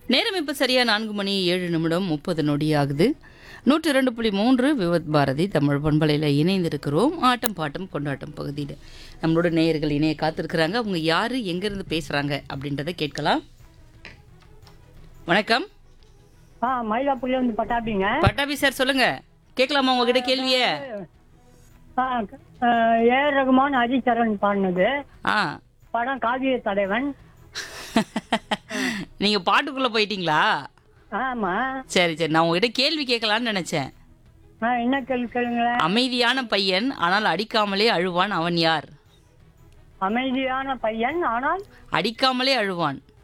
நேரம் இப்போ சரியா நான்கு மணி ஏழு நிமிடம் முப்பது நொடி ஆகுது நூற்றி இரண்டு புள்ளி மூன்று விவத் பாரதி தமிழ் பண்பலையில் இணைந்திருக்கிறோம் ஆட்டம் பாட்டம் கொண்டாட்டம் பகுதியில் நம்மளோட நேயர்கள் இணைய காத்திருக்கிறாங்க அவங்க யாரு எங்கேருந்து பேசுகிறாங்க அப்படின்றத கேட்கலாம் வணக்கம் ஆ மயிலாப்பூர்ல இருந்து பட்டாபிங்க பட்டாபி சார் சொல்லுங்க கேட்கலாமா உங்ககிட்ட கேள்வியே ஆ, ஆ, ஏ ஆர் ரகுமான் ஹரிச்சரன் பாடினது ஆ படம் காவிய தலைவன் நீங்கள் பாட்டுக்குள்ளே போயிட்டீங்களா ஆமா சரி சரி நான் உங்ககிட்ட கேள்வி கேட்கலான்னு நினச்சேன் ஆ, என்ன கேள்வி கேளுங்களேன் அமைதியான பையன் ஆனால் அடிக்காமலே அழுவான் அவன் யார் அமைதியான பையன் ஆனால் அடிக்காமலே அழுவான்